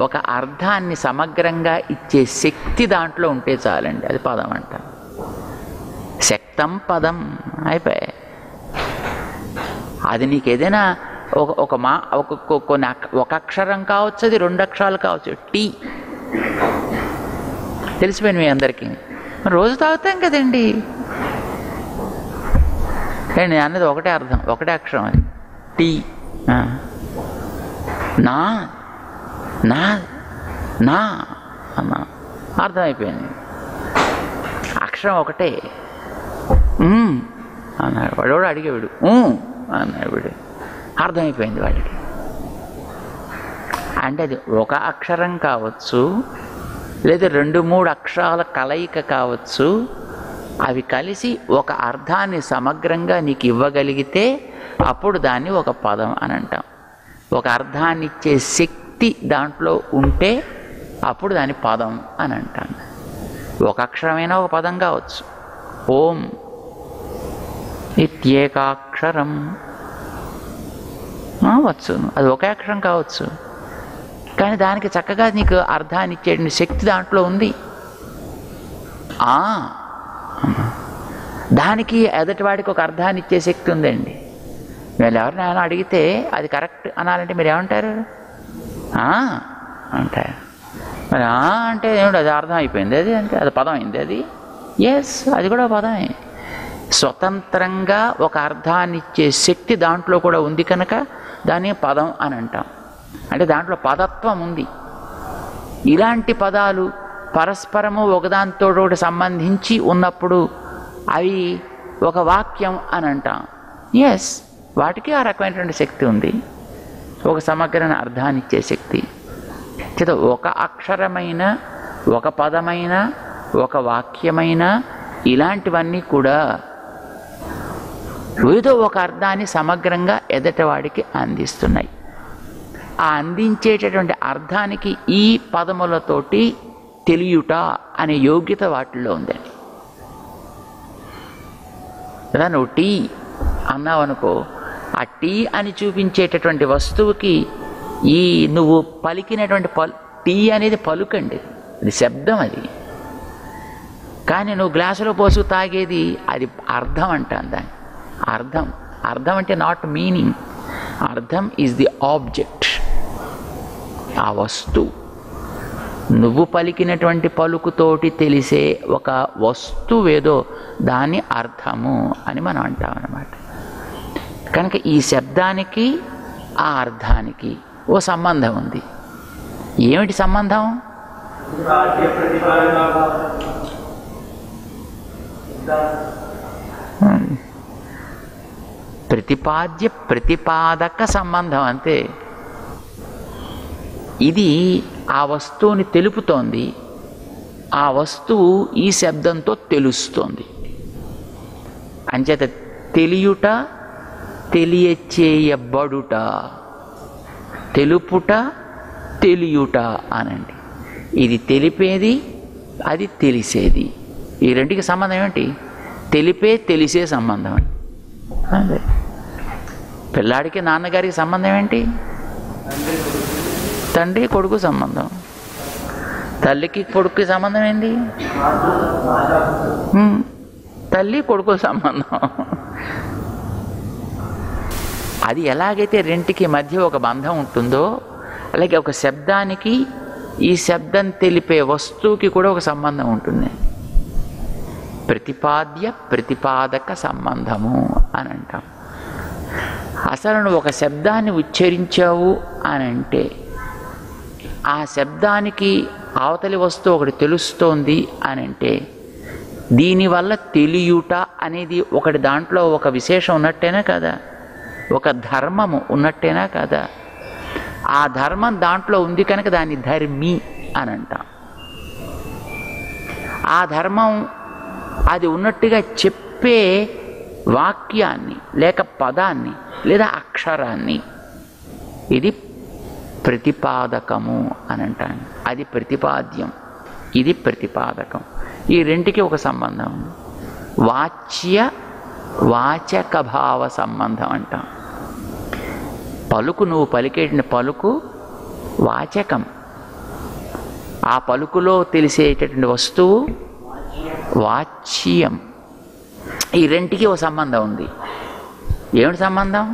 ఒక అర్థాన్ని సమగ్రంగా ఇచ్చే శక్తి దాంట్లో ఉంటే చాలండి అది పదం అంట శక్తం పదం అయిపోయాయి అది నీకు ఏదైనా ఒక ఒక మా ఒక కొ- కొన్ని అక్ష- ఒక అక్షరం కావచ్చు అది రెండు అక్షరాలు కావచ్చు టీ తెలిసిపోయింది మీ అందరికీ మరి రోజు తాగుతాం కదండి ఏ, నేను అన్నది ఒకటే అర్థం ఒకటే అక్షరం అది టీ ఆ. నా నా నా అన్నా అర్థమైపోయింది అక్షరం ఒకటే "ఉమ్" అన్నాడు వాడు కూడా అడిగేవాడు "ఊ" అన్నాడు వీడు అర్థమైపోయింది వాడికి అంటే అది ఒక అక్షరం కావచ్చు లేదా రెండు మూడు అక్షరాల కలయిక కావచ్చు అవి కలిసి ఒక అర్థాన్ని సమగ్రంగా నీకు ఇవ్వగలిగితే అప్పుడు దాన్ని ఒక పదం అని అంటాం ఒక అర్థాన్ని ఇచ్చే శక్తి దాంట్లో ఉంటే అప్పుడు దాన్ని పదం అని అంటాం ఒక అక్షరమైనా ఒక పదం కావచ్చు ఓం ఇత్యేకాక్షరం వచ్చు అది ఒకే అక్షరం కావచ్చు కానీ దానికి చక్కగా నీకు అర్థాన్ని ఇచ్చే శక్తి దాంట్లో ఉంది ఆ దానికి ఎదటివాడికి ఒక అర్థాన్ని ఇచ్చే శక్తి ఉందండి మీరు ఎవరినైనా అడిగితే అది కరెక్ట్ అనాలంటే మీరు ఏమంటారు "ఆ" అంటారు మరి "ఆ" అంటే ఏమిటి అది అర్థం అయిపోయింది అది అంటే అది పదం అయింది అది ఎస్ అది కూడా పదమే స్వతంత్రంగా ఒక అర్థాన్ని ఇచ్చే శక్తి దాంట్లో కూడా ఉంది కనుక దాన్ని పదం అని అంటాం అంటే దాంట్లో పదత్వం ఉంది ఇలాంటి పదాలు పరస్పరము ఒకదానితో ఒకటి సంబంధించి ఉన్నప్పుడు అవి ఒక వాక్యం అని అంటాం ఎస్ వాటికి ఆ రకమైనటువంటి శక్తి ఉంది ఒక సమగ్రమైన అర్థాన్ని ఇచ్చే శక్తి చేత ఒక అక్షరమైన ఒక పదమైన ఒక వాక్యమైన ఇలాంటివన్నీ కూడా ఏదో ఒక అర్థాన్ని సమగ్రంగా ఎదటవాడికి అందిస్తున్నాయి ఆ అందించేటటువంటి అర్థానికి ఈ పదములతోటి తెలియుట అనే యోగ్యత వాటిల్లో ఉందండి కదా నువ్వు టీ అన్నావు అనుకో ఆ టీ అని చూపించేటటువంటి వస్తువుకి ఈ నువ్వు పలికినటువంటి పలు టీ అనేది పలుకండి అది శబ్దం అది కానీ నువ్వు గ్లాసులో పోసు తాగేది అది అర్థం అంటాను దాన్ని అర్థం అర్థం అంటే నాట్ మీనింగ్ అర్థం ఈజ్ ది ఆబ్జెక్ట్ ఆ వస్తువు నువ్వు పలికినటువంటి పలుకుతోటి తెలిసే ఒక వస్తువేదో దాని అర్థము అని మనం అంటాం అన్నమాట కనుక ఈ శబ్దానికి ఆ అర్థానికి ఓ సంబంధం ఉంది ఏమిటి సంబంధం ప్రతిపాద్య ప్రతిపాదక సంబంధం అంతే ఇది ఆ వస్తువుని తెలుపుతోంది ఆ వస్తువు ఈ శబ్దంతో తెలుస్తోంది అంచేత తెలియుట తెలియచేయబడుట తెలుపుట తెలియుట అనండి ఇది తెలిపేది అది తెలిసేది ఈ రెంటికి సంబంధం ఏంటి తెలిపే తెలిసే సంబంధం అండి అదే పిల్లాడికి నాన్నగారికి సంబంధం ఏంటి తండ్రి కొడుకు సంబంధం తల్లికి కొడుకు సంబంధం ఏంటి హ్మ్. తల్లి కొడుకు సంబంధం అది ఎలాగైతే రెంటికి మధ్య ఒక బంధం ఉంటుందో అలాగే ఒక శబ్దానికి ఈ శబ్దం తెలిపే వస్తువుకి కూడా ఒక సంబంధం ఉంటుంది ప్రతిపాద్య ప్రతిపాదక సంబంధము అని అంటాం అసలు నువ్వు ఒక శబ్దాన్ని ఉచ్చరించావు అని అంటే ఆ శబ్దానికి అవతలి వస్తువు ఒకటి తెలుస్తోంది అని అంటే దీనివల్ల తెలియుట అనేది ఒకటి దాంట్లో ఒక విశేషం ఉన్నట్టేనా కదా ఒక ధర్మము ఉన్నట్టేనా కదా ఆ ధర్మం దాంట్లో ఉంది కనుక దాన్ని ధర్మి అని అంటాం ఆ ధర్మం అది ఉన్నట్టుగా చెప్పే వాక్యాన్ని లేక పదాన్ని లేదా అక్షరాన్ని ఇది ప్రతిపాదకము అని అంటాను అది ప్రతిపాద్యం ఇది ప్రతిపాదకం ఈ రెంటికి ఒక సంబంధం ఉంది వాచ్య వాచక భావ సంబంధం అంటాం పలుకు నువ్వు పలికేటిన పలుకు వాచకం ఆ పలుకులో తెలిసేటటువంటి వస్తువు వాచ్యం ఈ రెంటికి ఒక సంబంధం ఉంది ఏమిటి సంబంధం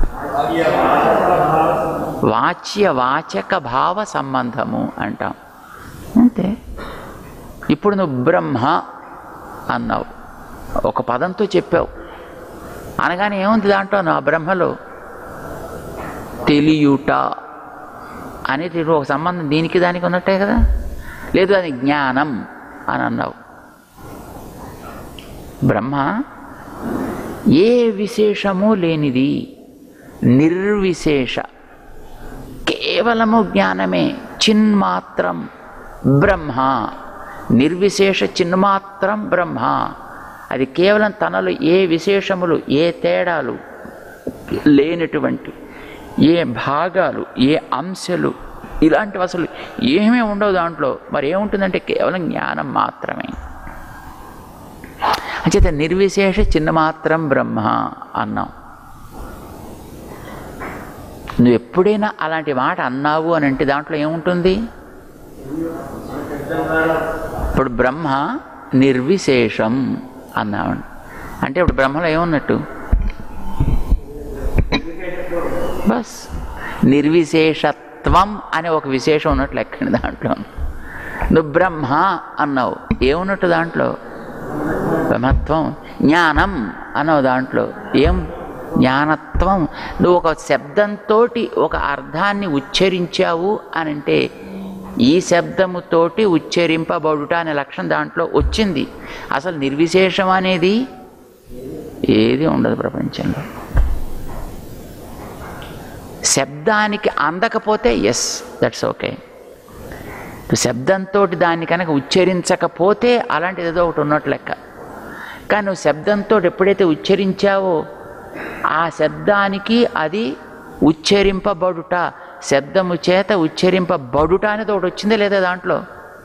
వాచ్య వాచక భావ సంబంధము అంటాం అంతే ఇప్పుడు నువ్వు బ్రహ్మ అన్నావు ఒక పదంతో చెప్పావు అనగానే ఏముంది దాంట్లో ఆ బ్రహ్మలో తెలియుట అనేది ఒక సంబంధం దీనికి దానికి ఉన్నట్టే కదా లేదు అది జ్ఞానం అని అన్నావు బ్రహ్మ ఏ విశేషము లేనిది నిర్విశేష కేవలము జ్ఞానమే చిన్మాత్రం బ్రహ్మ నిర్విశేష చిన్మాత్రం బ్రహ్మ అది కేవలం తనలో ఏ విశేషములు ఏ తేడాలు లేనటువంటి ఏ భాగాలు ఏ అంశాలు ఇలాంటివి అసలు ఏమీ ఉండవు దాంట్లో మరి ఏముంటుందంటే కేవలం జ్ఞానం మాత్రమే అంచేత నిర్విశేష చిన్న మాత్రం బ్రహ్మ అన్నాం నువ్వు ఎప్పుడైనా అలాంటి మాట అన్నావు అని అంటే దాంట్లో ఏముంటుంది ఇప్పుడు బ్రహ్మ నిర్విశేషం అన్నావు అంటే ఇప్పుడు బ్రహ్మలో ఏమున్నట్టు బస్ నిర్విశేషత్వం అనే ఒక విశేషం ఉన్నట్లు ఎక్కండి దాంట్లో నువ్వు బ్రహ్మ అన్నావు ఏమున్నట్టు దాంట్లో బ్రహ్మత్వం జ్ఞానం అన్నావు దాంట్లో ఏం జ్ఞానత్వం నువ్వు ఒక శబ్దంతో ఒక అర్థాన్ని ఉచ్చరించావు అని అంటే ఈ శబ్దముతోటి ఉచ్చరింపబడుట అనే లక్షణం దాంట్లో వచ్చింది అసలు నిర్విశేషం అనేది ఏది ఉండదు ప్రపంచంలో శబ్దానికి అందకపోతే ఎస్ దట్స్ ఓకే శబ్దంతో దాన్ని కనుక ఉచ్చరించకపోతే అలాంటిది ఏదో ఒకటి ఉన్నట్లు లెక్క కానీ నువ్వు శబ్దంతో ఎప్పుడైతే ఉచ్చరించావో ఆ శబ్దానికి అది ఉచ్చరింపబడుట శబ్దము చేత ఉచ్చరింపబడుట అనేది ఒకటి వచ్చిందే లేదా దాంట్లో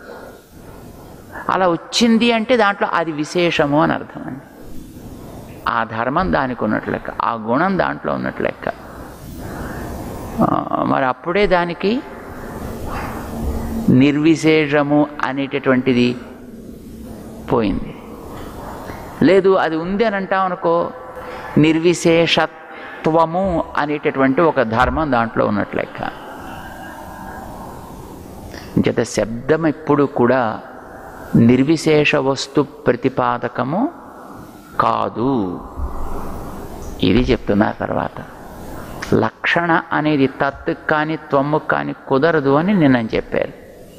అలా వచ్చింది అంటే దాంట్లో అది విశేషము అని అర్థం అండి ఆ ధర్మం దానికి ఉన్నట్లు లెక్క ఆ గుణం దాంట్లో ఉన్నట్లు లెక్క ఆ, మరి అప్పుడే దానికి నిర్విశేషము అనేటటువంటిది పోయింది లేదు అది ఉంది అని అంటాం అనుకో నిర్విశేషత్వము అనేటటువంటి ఒక ధర్మం దాంట్లో ఉన్నట్లు లెక్క చేత శబ్దం ఎప్పుడు కూడా నిర్విశేష వస్తు ప్రతిపాదకము కాదు ఇది చెప్తున్నారు తర్వాత లక్షణ అనేది తత్తు కానీ త్వమ్ము కానీ కుదరదు అని నిన్న చెప్పారు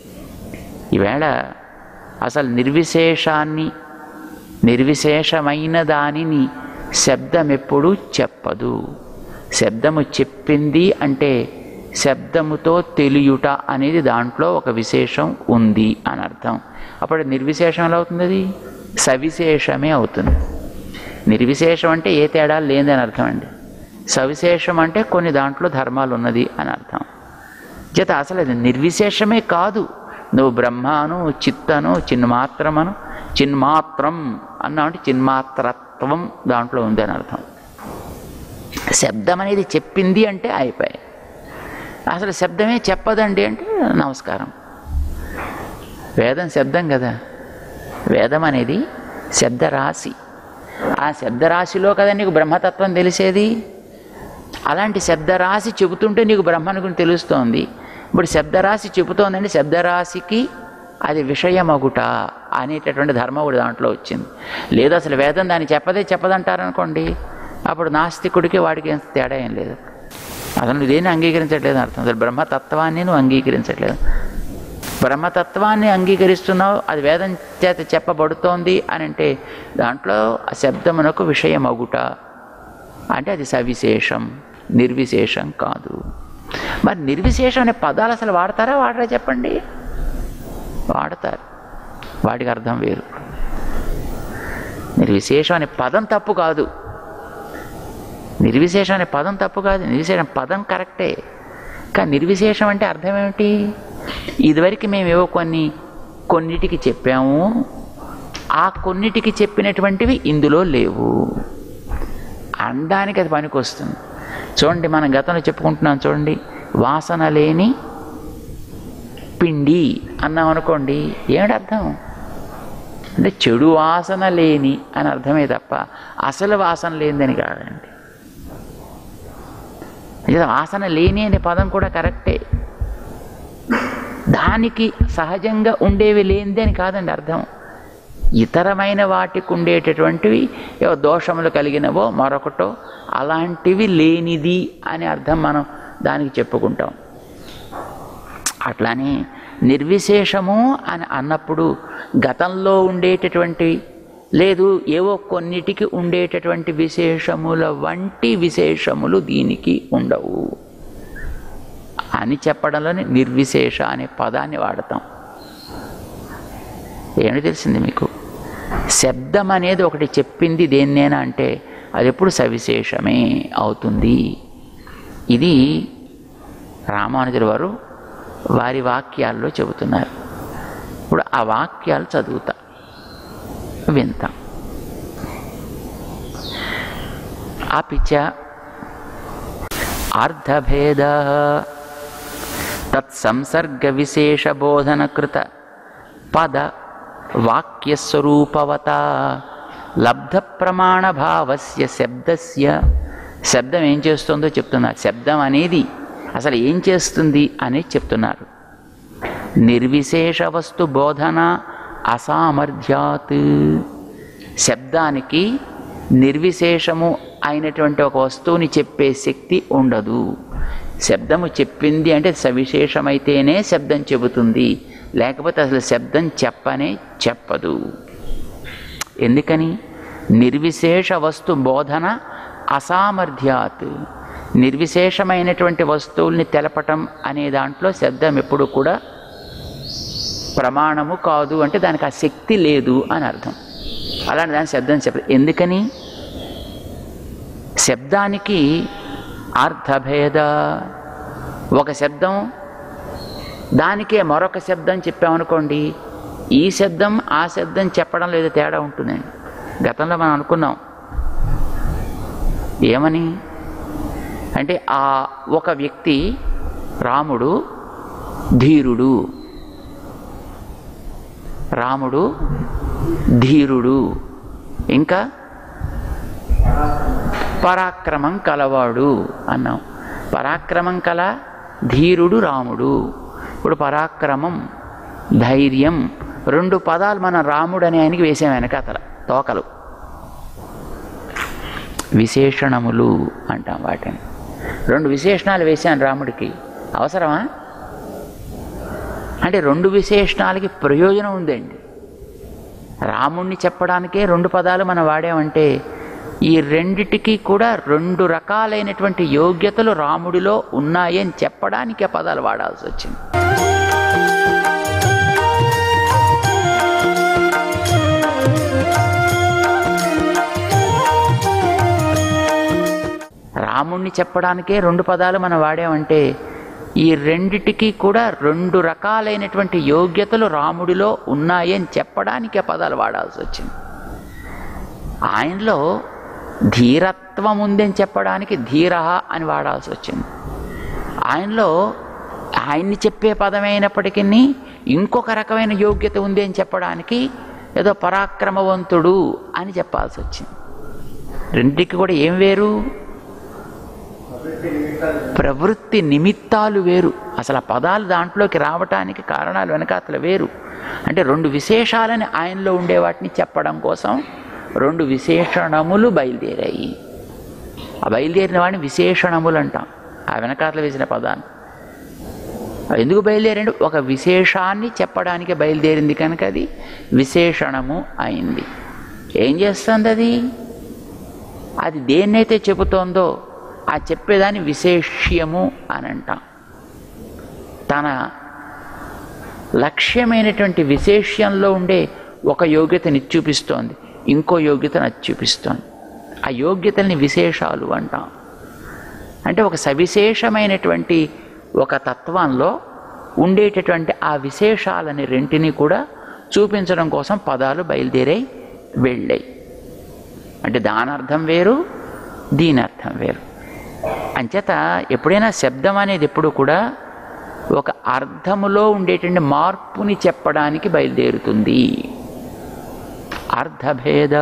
ఈవేళ అసలు నిర్విశేషాన్ని నిర్విశేషమైన దానిని శబ్దం ఎప్పుడూ చెప్పదు శబ్దము చెప్పింది అంటే శబ్దముతో తెలియుట అనేది దాంట్లో ఒక విశేషం ఉంది అని అర్థం అప్పుడు నిర్విశేషం ఎలా అవుతుంది అది సవిశేషమే అవుతుంది నిర్విశేషం అంటే ఏ తేడా లేదని అర్థం అండి సవిశేషం అంటే కొన్ని దాంట్లో ధర్మాలు ఉన్నది అని అర్థం చేత అసలు అది నిర్విశేషమే కాదు నువ్వు బ్రహ్మను చిత్తను చిన్మాత్రమను చిన్మాత్రం అన్నా అంటే చిన్మాత్రత్వం దాంట్లో ఉంది అని అర్థం శబ్దం అనేది చెప్పింది అంటే అయిపోయాయి అసలు శబ్దమే చెప్పదండి అంటే నమస్కారం వేదం శబ్దం కదా వేదం అనేది శబ్దరాశి ఆ శబ్దరాశిలో కదా నీకు బ్రహ్మతత్వం తెలిసేది అలాంటి శబ్దరాశి చెబుతుంటే నీకు బ్రహ్మను గురించి తెలుస్తోంది ఇప్పుడు శబ్దరాశి చెబుతోందండి శబ్దరాశికి అది విషయమగుట అనేటటువంటి ధర్మం ఒకటి దాంట్లో వచ్చింది లేదు అసలు వేదం దాన్ని చెప్పదే చెప్పదంటారనుకోండి అప్పుడు నాస్తికుడికి వాడికి ఏం తేడా ఏం లేదు అసలు నువ్వు దేన్ని అంగీకరించట్లేదు అని అర్థం అసలు బ్రహ్మతత్వాన్ని నువ్వు అంగీకరించట్లేదు బ్రహ్మతత్వాన్ని అంగీకరిస్తున్నావు అది వేదం చేత చెప్పబడుతోంది అని అంటే దాంట్లో ఆ శబ్దమునకు విషయమగుట అంటే అది సవిశేషం నిర్విశేషం కాదు మరి నిర్విశేషం అనే పదాలు అసలు వాడతారా వాడరా చెప్పండి వాడతారు వాటికి అర్థం వేరు నిర్విశేషం అనే పదం తప్పు కాదు నిర్విశేషం అనే పదం తప్పు కాదు నిర్విశేషం పదం కరెక్టే కానీ నిర్విశేషం అంటే అర్థం ఏమిటి ఇదివరకు మేము ఏవో కొన్ని కొన్నిటికి చెప్పాము ఆ కొన్నిటికి చెప్పినటువంటివి ఇందులో లేవు అనడానికి అది పనికి వస్తుంది చూడండి మనం గతంలో చెప్పుకుంటున్నాం చూడండి వాసన లేని పిండి అన్నాం అనుకోండి ఏమిటి అర్థం అంటే చెడు వాసన లేని అని అర్థమే తప్ప అసలు వాసన లేనిదని కాదండి నిజం వాసన లేని అనే పదం కూడా కరెక్టే దానికి సహజంగా ఉండేవి లేనిది అని కాదండి అర్థం ఇతరమైన వాటికి ఉండేటటువంటివి ఏవో దోషములు కలిగినవో మరొకటో అలాంటివి లేనిది అని అర్థం మనం దానికి చెప్పుకుంటాం అట్లానే నిర్విశేషము అని అన్నప్పుడు గతంలో ఉండేటటువంటి లేదు ఏవో కొన్నిటికి ఉండేటటువంటి విశేషముల వంటి విశేషములు దీనికి ఉండవు అని చెప్పడంలోనే నిర్విశేష అనే పదాన్ని వాడతాం ఏమిటి తెలిసింది మీకు శబ్దం అనేది ఒకటి చెప్పింది దేన్నేనా అంటే అది ఎప్పుడు సవిశేషమే అవుతుంది ఇది రామానుజుల వారు వారి వాక్యాల్లో చెబుతున్నారు ఇప్పుడు ఆ వాక్యాలు చదువుతా వింటాం అపిచ అర్ధభేద తత్సంసర్గ విశేషబోధనకృత పద వాక్యస్వరూపవత లబ్ధ ప్రమాణభావస్య శబ్దస్య శబ్దం ఏం చేస్తుందో చెప్తున్నారు శబ్దం అనేది అసలు ఏం చేస్తుంది అనేది చెప్తున్నారు నిర్విశేష వస్తు బోధన అసామర్థ్యాత్ శబ్దానికి నిర్విశేషము అయినటువంటి ఒక వస్తువుని చెప్పే శక్తి ఉండదు శబ్దము చెప్పింది అంటే సవిశేషమైతేనే శబ్దం చెబుతుంది లేకపోతే అసలు శబ్దం చెప్పనే చెప్పదు ఎందుకని నిర్విశేష వస్తు బోధన అసామర్థ్యాత్ నిర్విశేషమైనటువంటి వస్తువుల్ని తెలపటం అనే దాంట్లో శబ్దం ఎప్పుడు కూడా ప్రమాణము కాదు అంటే దానికి ఆ శక్తి లేదు అని అర్థం అలాంటి దాని శబ్దం చెప్పదు ఎందుకని శబ్దానికి అర్థభేద ఒక శబ్దం దానికే మరొక శబ్దం చెప్పామనుకోండి ఈ శబ్దం ఆ శబ్దం చెప్పడం లేదు తేడా ఉంటుందండి గతంలో మనం అనుకున్నాం ఏమని అంటే ఆ ఒక వ్యక్తి రాముడు ధీరుడు రాముడు ధీరుడు ఇంకా పరాక్రమం కలవాడు అన్నాం పరాక్రమం కల ధీరుడు రాముడు ఇప్పుడు పరాక్రమం ధైర్యం రెండు పదాలు మనం రాముడు అనే ఆయనకి వేసాం వెనకాతల తోకలు విశేషణములు అంటాం వాటిని రెండు విశేషణాలు వేశాను రాముడికి అవసరమా అంటే రెండు విశేషణాలకి ప్రయోజనం ఉందండి రాముణ్ణి చెప్పడానికే రెండు పదాలు మనం వాడామంటే ఈ రెండిటికి కూడా రెండు రకాలైనటువంటి యోగ్యతలు రాముడిలో ఉన్నాయని చెప్పడానికి ఆ పదాలు వాడాల్సి వచ్చింది రాముణ్ణి చెప్పడానికే రెండు పదాలు మనం వాడామంటే ఈ రెండిటికి కూడా రెండు రకాలైనటువంటి యోగ్యతలు రాముడిలో ఉన్నాయని చెప్పడానికి ఆ పదాలు వాడాల్సి వచ్చింది ఆయనలో ధీరత్వం ఉందని చెప్పడానికి ధీర అని వాడాల్సి వచ్చింది ఆయనలో ఆయన్ని చెప్పే పదమైనప్పటికీ ఇంకొక రకమైన యోగ్యత ఉంది అని చెప్పడానికి ఏదో పరాక్రమవంతుడు అని చెప్పాల్సి వచ్చింది రెండింటికి కూడా ఏం వేరు ప్రవృత్తి నిమిత్తాలు వేరు అసలు ఆ పదాలు దాంట్లోకి రావటానికి కారణాలు వెనకాతల వేరు అంటే రెండు విశేషాలని ఆయనలో ఉండే వాటిని చెప్పడం కోసం రెండు విశేషణములు బయలుదేరాయి ఆ బయలుదేరిన వాడిని విశేషణములు అంటాం ఆ వెనకాతల వేసిన పదాన్ని అవి ఎందుకు బయలుదేరండి ఒక విశేషాన్ని చెప్పడానికి బయలుదేరింది కనుక అది విశేషణము అయింది ఏం చేస్తుంది అది అది దేన్నైతే చెబుతోందో ఆ చెప్పేదాన్ని విశేష్యము అని అంటాం తన లక్ష్యమైనటువంటి విశేష్యంలో ఉండే ఒక యోగ్యతని చూపిస్తోంది ఇంకో యోగ్యతను అది చూపిస్తోంది ఆ యోగ్యతల్ని విశేషాలు అంటాం అంటే ఒక సవిశేషమైనటువంటి ఒక తత్వంలో ఉండేటటువంటి ఆ విశేషాలని రెంటిని కూడా చూపించడం కోసం పదాలు బయలుదేరాయి వెళ్ళాయి అంటే దాని అర్థం వేరు దీని అర్థం వేరు అంచేత ఎప్పుడైనా శబ్దం అనేది ఎప్పుడు కూడా ఒక అర్థములో ఉండేటువంటి మార్పుని చెప్పడానికి బయలుదేరుతుంది అర్థభేద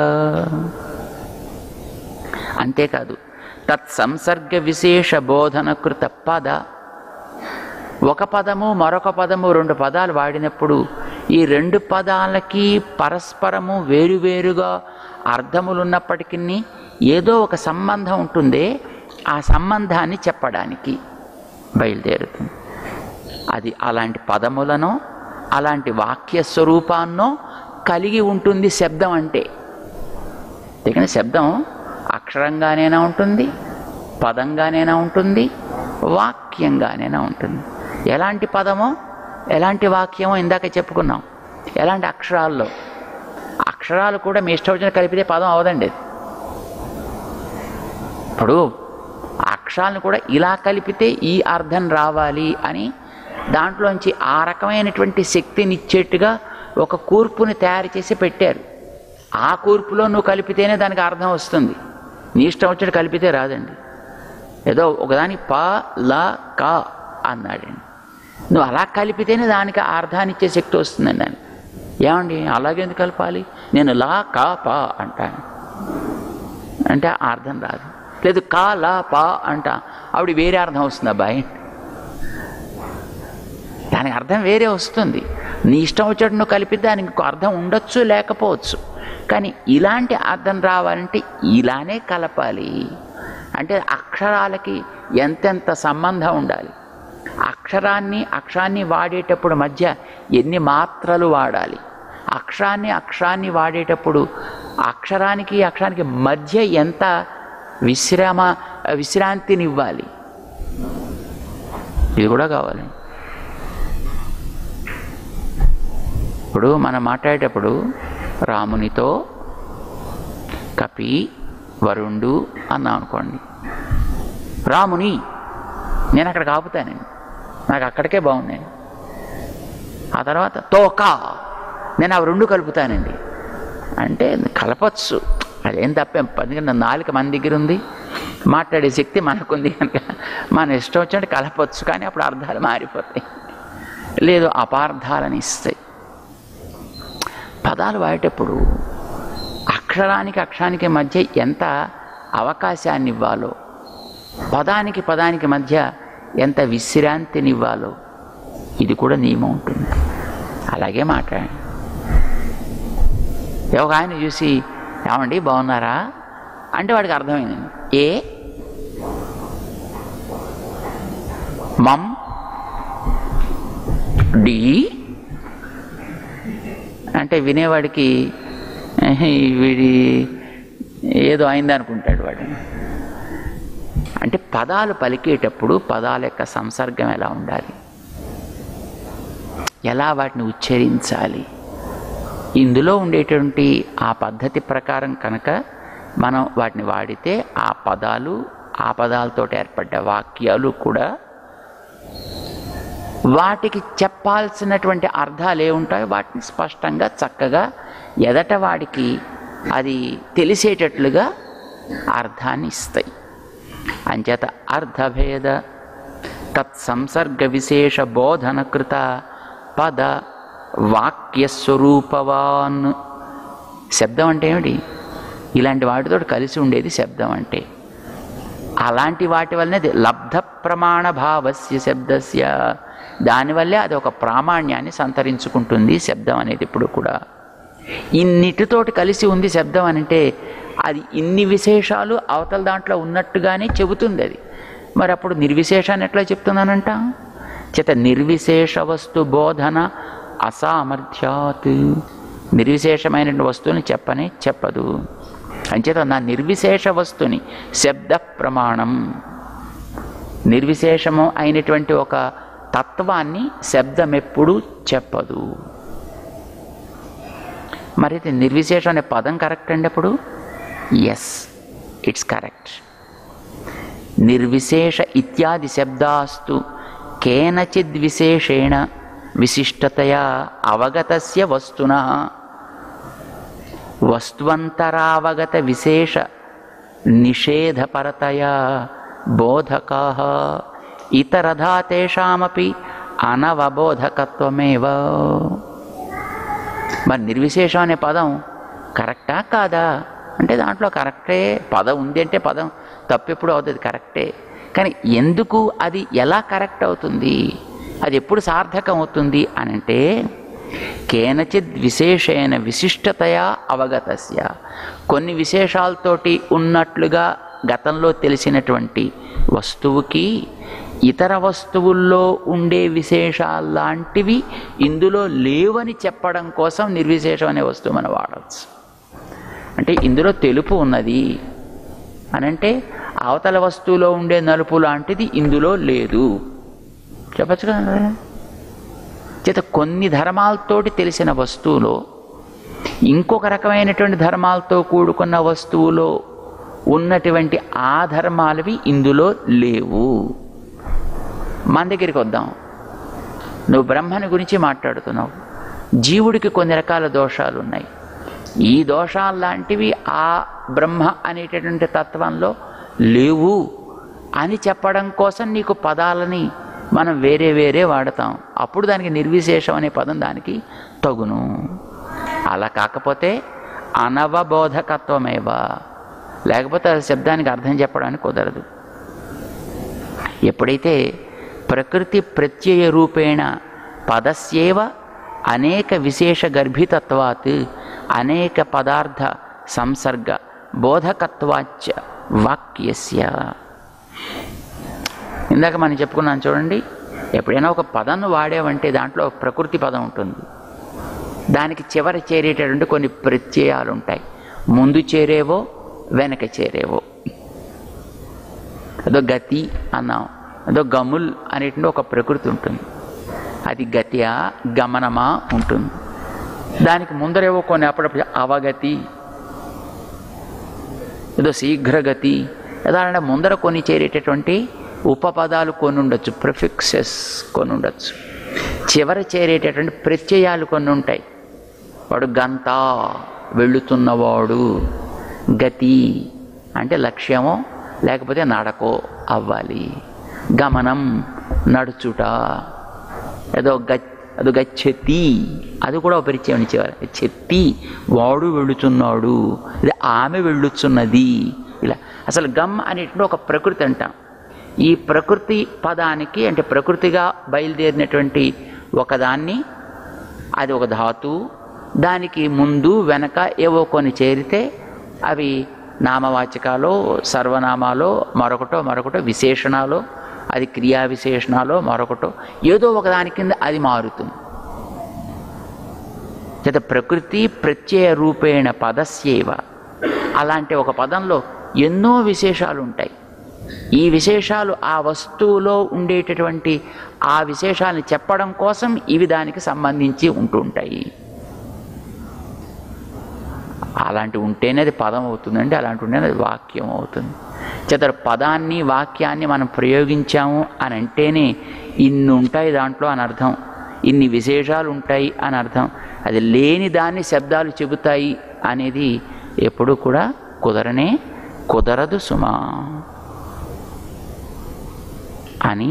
అంతేకాదు తత్సంసర్గ విశేష బోధనకృత పద ఒక పదము మరొక పదము రెండు పదాలు వాడినప్పుడు ఈ రెండు పదాలకి పరస్పరము వేరువేరుగా అర్థములు ఉన్నప్పటికీ ఏదో ఒక సంబంధం ఉంటుందే ఆ సంబంధాన్ని చెప్పడానికి బయలుదేరుతుంది అది అలాంటి పదములను అలాంటి వాక్య స్వరూపాన్నో కలిగి ఉంటుంది శబ్దం అంటే అందుకని శబ్దం అక్షరంగానైనా ఉంటుంది పదంగానైనా ఉంటుంది వాక్యంగానైనా ఉంటుంది ఎలాంటి పదమో ఎలాంటి వాక్యమో ఇందాక చెప్పుకున్నాం ఎలాంటి అక్షరాల్లో అక్షరాలు కూడా మీ ఇష్టం వచ్చిన కలిపితే పదం అవదండి ఇప్పుడు అక్షరాలను కూడా ఇలా కలిపితే ఈ అర్థం రావాలి అని దాంట్లోంచి ఆ రకమైనటువంటి శక్తిని ఇచ్చేట్టుగా ఒక కూర్పుని తయారు చేసి పెట్టారు ఆ కూర్పులో నువ్వు కలిపితేనే దానికి అర్థం వస్తుంది నీ ఇష్టం వచ్చినట్టు కలిపితే రాదండి ఏదో ఒకదానికి ప ల క అన్నాడండి నువ్వు అలా కలిపితేనే దానికి ఆ అర్థాన్ని ఇచ్చే శక్తి వస్తుందండి దానికి ఏమండి అలాగే ఎందుకు కలపాలి నేను లా కా ప అంటాను అంటే ఆ అర్థం రాదు లేదు కా లా పా అంట ఆవిడ వేరే అర్థం వస్తుంది అబ్బాయి దానికి అర్థం వేరే వస్తుంది నీ ఇష్టం వచ్చేట్టు నువ్వు కలిపితే దానికి ఇంకో అర్థం ఉండొచ్చు లేకపోవచ్చు కానీ ఇలాంటి అర్థం రావాలంటే ఇలానే కలపాలి అంటే అక్షరాలకి ఎంతెంత సంబంధం ఉండాలి అక్షరాన్ని అక్షరాన్ని వాడేటప్పుడు మధ్య ఎన్ని మాత్రలు వాడాలి అక్షరాన్ని అక్షరాన్ని వాడేటప్పుడు అక్షరానికి అక్షరానికి మధ్య ఎంత విశ్రామ విశ్రాంతినివ్వాలి ఇది కూడా కావాలి ఇప్పుడు మనం మాట్లాడేటప్పుడు రామునితో కపి వరుణుడు అన్నాం అనుకోండి రాముని నేను అక్కడికి ఆపుతానండి నాకు అక్కడికే బాగుందండి ఆ తర్వాత తోక నేను అవి రెండు కలుపుతానండి అంటే కలపచ్చు అదేం తప్పేం ఎందుకంటే నాలుక మన దగ్గర ఉంది మాట్లాడే శక్తి మనకుంది కనుక మన ఇష్టం వచ్చినట్టు కలపచ్చు కానీ అప్పుడు అర్థాలు మారిపోతాయి లేదు అపార్థాలని ఇస్తాయి పదాలు వాడేటప్పుడు అక్షరానికి అక్షరానికి మధ్య ఎంత అవకాశాన్ని ఇవ్వాలో పదానికి పదానికి మధ్య ఎంత విశ్రాంతినివ్వాలో ఇది కూడా నియమం ఉంటుంది అలాగే మాట్లాడండి ఒక ఆయన చూసి ఏమండి బాగున్నారా అంటే వాడికి అర్థమైంది ఏ మమ్ డి అంటే వినేవాడికి "ఏహ్, వీడి ఏదో అయింది అనుకుంటాడు వాడు అంటే పదాలు పలికేటప్పుడు పదాల యొక్క సంసర్గం ఎలా ఉండాలి ఎలా వాటిని ఉచ్చరించాలి ఇందులో ఉండేటువంటి ఆ పద్ధతి ప్రకారం కనుక మనం వాటిని వాడితే ఆ పదాలు ఆ పదాలతో ఏర్పడ్డ వాక్యాలు కూడా వాటికి చెప్పాల్సినటువంటి అర్థాలు ఏముంటాయో వాటిని స్పష్టంగా చక్కగా ఎదట వాడికి అది తెలిసేటట్లుగా అర్థాన్ని ఇస్తాయి అంచేత అర్థభేద తత్సంసర్గ విశేష బోధనకృత పద వాక్యస్వరూపవాన్ శబ్దం అంటే ఏమిటి ఇలాంటి వాటితో కలిసి ఉండేది శబ్దం అంటే అలాంటి వాటి వల్లనే అది లబ్ధ ప్రమాణ భావస్య శబ్దస్య దానివల్లే అది ఒక ప్రామాణ్యాన్ని సంతరించుకుంటుంది శబ్దం అనేది ఇప్పుడు కూడా ఇన్నిటితోటి కలిసి ఉంది శబ్దం అని అంటే అది ఇన్ని విశేషాలు అవతల దాంట్లో ఉన్నట్టుగానే చెబుతుంది అది మరి అప్పుడు నిర్విశేషాన్ని ఎట్లా చెప్తున్నానంట చేత నిర్విశేష వస్తు బోధన అసామర్థ్యాత్ నిర్విశేషమైన వస్తువుని చెప్పనే చెప్పదు అంచేత నా నిర్విశేష వస్తుని శబ్ద ప్రమాణం నిర్విశేషము అయినటువంటి ఒక తత్వాన్ని శబ్దం ఎప్పుడూ చెప్పదు మరి ఇది నిర్విశేషం అనే పదం కరెక్ట్ అండి అప్పుడు ఎస్ ఇట్స్ కరెక్ట్ నిర్విశేష ఇత్యాది శబ్దాస్తు కేనచిద్ విశేషేణ విశిష్టతయా అవగతస్య వస్తున వస్త్వంతరావగత విశేష నిషేధపరతయా బోధకా ఇతరధా తేషామపి అనవబోధకత్వమేవ మరి నిర్విశేషం అనే పదం కరెక్టా కాదా అంటే దాంట్లో కరెక్టే పదం ఉంది అంటే పదం తప్పెప్పుడు అవుతుంది కరెక్టే కానీ ఎందుకు అది ఎలా కరెక్ట్ అవుతుంది అది ఎప్పుడు సార్థకం అవుతుంది అని అంటే కేనచిద్ విశేషైన విశిష్టతయా అవగతస్య కొన్ని విశేషాలతోటి ఉన్నట్లుగా గతంలో తెలిసినటువంటి వస్తువుకి ఇతర వస్తువుల్లో ఉండే విశేషాలు లాంటివి ఇందులో లేవని చెప్పడం కోసం నిర్విశేషం అనే వస్తువు మనం వాడవచ్చు అంటే ఇందులో తెలుపు ఉన్నది అనంటే అవతల వస్తువులో ఉండే నలుపు లాంటిది ఇందులో లేదు చెప్పచ్చు కదా చేత కొన్ని ధర్మాలతోటి తెలిసిన వస్తువులో ఇంకొక రకమైనటువంటి ధర్మాలతో కూడుకున్న వస్తువులో ఉన్నటువంటి ఆ ధర్మాలవి ఇందులో లేవు మన దగ్గరికి వద్దాం నువ్వు బ్రహ్మని గురించి మాట్లాడుతున్నావు జీవుడికి కొన్ని రకాల దోషాలు ఉన్నాయి ఈ దోషాలు లాంటివి ఆ బ్రహ్మ అనేటటువంటి తత్వంలో లేవు అని చెప్పడం కోసం నీకు పదాలని మనం వేరే వేరే వాడతాం అప్పుడు దానికి నిర్విశేషం అనే పదం దానికి తగును అలా కాకపోతే అనవబోధకత్వమేవా లేకపోతే ఆ శబ్దానికి అర్థం చెప్పడానికి కుదరదు ఎప్పుడైతే ప్రకృతి ప్రత్యయ రూపేణ పదస్యేవ అనేక విశేష గర్భితత్వాత్ అనేక పదార్థ సంసర్గ బోధకత్వాచ్చ వాక్యస్య ఇందాక మనం చెప్పుకున్నాం చూడండి ఎప్పుడైనా ఒక పదాన్ని వాడావంటే దాంట్లో ప్రకృతి పదం ఉంటుంది దానికి చివర చేరేటటువంటి కొన్ని ప్రత్యయాలు ఉంటాయి ముందు చేరేవో వెనక చేరేవో అదో గతి అన్నాం అదో గముల్ అనేటువంటి ఒక ప్రకృతి ఉంటుంది అది గతియా గమనమా ఉంటుంది దానికి ముందరేవో కొన్ని అప్పుడప్పుడు అవగతి ఏదో శీఘ్రగతి ఏదంటే ముందర కొన్ని చేరేటటువంటి ఉపపదాలు కొన్ని ఉండొచ్చు ప్రిఫిక్సెస్ కొన్ని ఉండొచ్చు చివర చేరేటటువంటి ప్రత్యయాలు కొన్ని ఉంటాయి వాడు గంత వెళుతున్నవాడు గతి అంటే లక్ష్యమో లేకపోతే నడకో అవ్వాలి గమనం నడుచుట ఏదో గ అదో గచ్చెత్తి అది కూడా ఒక పరిచయం ఇచ్చేవారు చెత్తి వాడు వెళుతున్నాడు ఇది ఆమె వెళ్ళుచున్నది ఇలా అసలు గమ్ అనేటువంటి ఒక ప్రకృతి అంటాం ఈ ప్రకృతి పదానికి అంటే ప్రకృతిగా బయలుదేరినటువంటి ఒకదాన్ని అది ఒక ధాతు దానికి ముందు వెనక ఏవో కొన్ని చేరితే అవి నామవాచకాలో సర్వనామాలో మరొకటో మరొకటో విశేషణాలో అది క్రియా విశేషణాలో మరొకటో ఏదో ఒకదాని కింద అది మారుతుంది చేత ప్రకృతి ప్రత్యయ రూపేణ పదస్యేవ అలాంటి ఒక పదంలో ఎన్నో విశేషాలు ఉంటాయి ఈ విశేషాలు ఆ వస్తువులో ఉండేటటువంటి ఆ విశేషాలను చెప్పడం కోసం ఇవి దానికి సంబంధించి ఉంటుంటాయి అలాంటి ఉంటేనే అది పదం అవుతుందండి అలాంటి ఉంటేనే అది వాక్యం అవుతుంది చేత పదాన్ని వాక్యాన్ని మనం ప్రయోగించాము అని అంటేనే ఇన్ని ఉంటాయి దాంట్లో అని అర్థం ఇన్ని విశేషాలు ఉంటాయి అని అర్థం అది లేని దాన్ని శబ్దాలు చెబుతాయి అనేది ఎప్పుడూ కూడా కుదరనే కుదరదు సుమా అని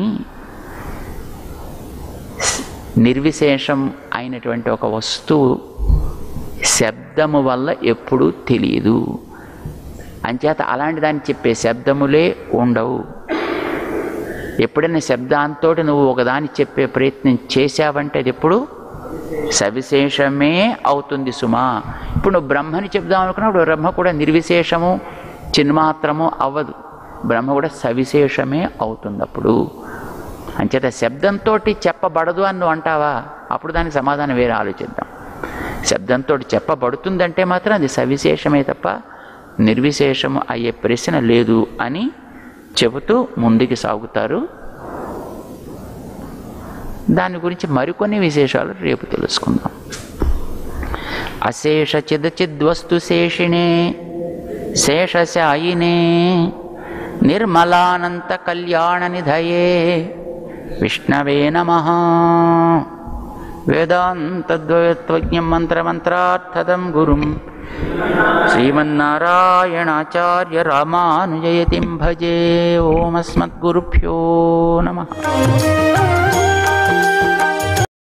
నిర్విశేషం అయినటువంటి ఒక వస్తువు శబ్దము వల్ల ఎప్పుడూ తెలియదు అంచేత అలాంటి దాన్ని చెప్పే శబ్దములే ఉండవు ఎప్పుడైనా శబ్దాంతో నువ్వు ఒకదాన్ని చెప్పే ప్రయత్నం చేశావంటే అది ఎప్పుడు సవిశేషమే అవుతుంది సుమా ఇప్పుడు నువ్వు బ్రహ్మని చెప్దాం అనుకున్నప్పుడు బ్రహ్మ కూడా నిర్విశేషము చిన్మాత్రము అవ్వదు బ్రహ్మ కూడా సవిశేషమే అవుతుంది అప్పుడు అంచేత శబ్దంతో చెప్పబడదు అని నువ్వు అంటావా అప్పుడు దానికి సమాధానం వేరే ఆలోచిద్దాం శబ్దంతో చెప్పబడుతుందంటే మాత్రం అది సవిశేషమే తప్ప నిర్విశేషము అయ్యే ప్రశ్న లేదు అని చెబుతూ ముందుకు సాగుతారు దాని గురించి మరికొన్ని విశేషాలు రేపు తెలుసుకుందాం అశేష చిదచిద్వస్తు శేషిణే శేషశాయినే నిర్మలానంత కళ్యాణ నిధయే విష్ణవే నమ వేదాంతద్వయత్వజ్ఞం మంత్రమంత్రార్థదం గురుం శ్రీమన్నారాయణాచార్య రామానుజయతిం భజే ఓమస్మద్గురుభ్యో నమ